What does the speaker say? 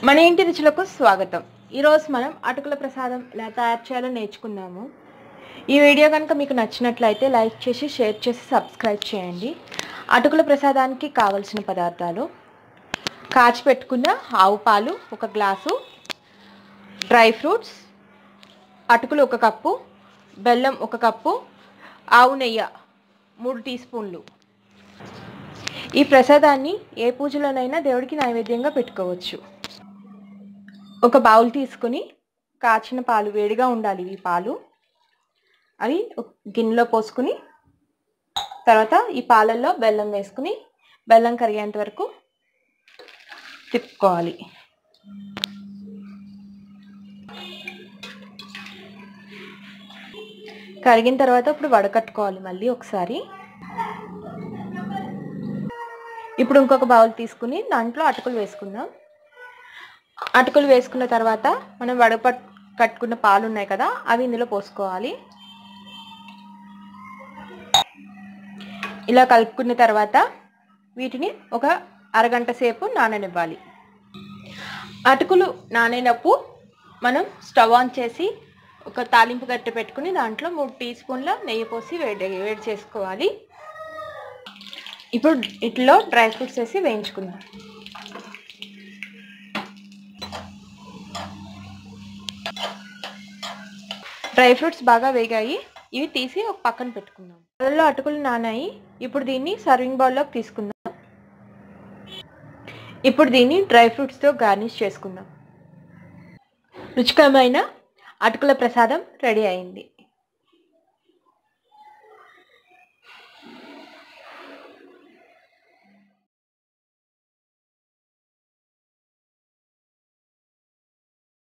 మన ఇంటి రుచులకు స్వాగతం ఈరోజు మనం అటుకుల ప్రసాదం ఎలా తయారు చేయాలో నేర్చుకుందాము ఈ వీడియో కనుక మీకు నచ్చినట్లయితే లైక్ చేసి షేర్ చేసి సబ్స్క్రైబ్ చేయండి అటుకుల ప్రసాదానికి కావలసిన పదార్థాలు కాచి పెట్టుకున్న ఆవు పాలు ఒక గ్లాసు డ్రై ఫ్రూట్స్ అటుకులు ఒక కప్పు బెల్లం ఒక కప్పు ఆవు నెయ్యి మూడు టీ స్పూన్లు ఈ ప్రసాదాన్ని ఏ పూజలోనైనా దేవుడికి నైవేద్యంగా పెట్టుకోవచ్చు ఒక బౌల్ తీసుకుని కాచిన పాలు వేడిగా ఉండాలి ఈ పాలు అవి ఒక గిన్నెలో పోసుకుని తర్వాత ఈ పాలల్లో బెల్లం వేసుకుని బెల్లం కరిగేంత వరకు తిప్పుకోవాలి కరిగిన తర్వాత ఇప్పుడు వడకట్టుకోవాలి మళ్ళీ ఒకసారి ఇప్పుడు ఇంకొక బౌల్ తీసుకుని దాంట్లో అటుకులు వేసుకుందాం అటుకులు వేసుకున్న తర్వాత మనం వడపట్ కట్టుకున్న పాలు ఉన్నాయి కదా అవి ఇందులో పోసుకోవాలి ఇలా కలుపుకున్న తర్వాత వీటిని ఒక అరగంట సేపు నాననివ్వాలి అటుకులు నానేనప్పు మనం స్టవ్ ఆన్ చేసి ఒక తాలింపు గట్టె పెట్టుకుని దాంట్లో మూడు టీ స్పూన్ల నెయ్యి పోసి వేడి వేడి చేసుకోవాలి ఇప్పుడు ఇట్లో డ్రై ఫ్రూట్స్ వేసి వేయించుకుందాం డ్రై ఫ్రూట్స్ బాగా వేగాయి ఇవి తీసి ఒక పక్కన పెట్టుకుందాం పాలల్లో అటుకులు నానాయి ఇప్పుడు దీన్ని సర్వింగ్ బౌల్లోకి తీసుకుందాం ఇప్పుడు దీన్ని డ్రై ఫ్రూట్స్తో గార్నిష్ చేసుకుందాం రుచికరమైన అటుకుల ప్రసాదం రెడీ అయింది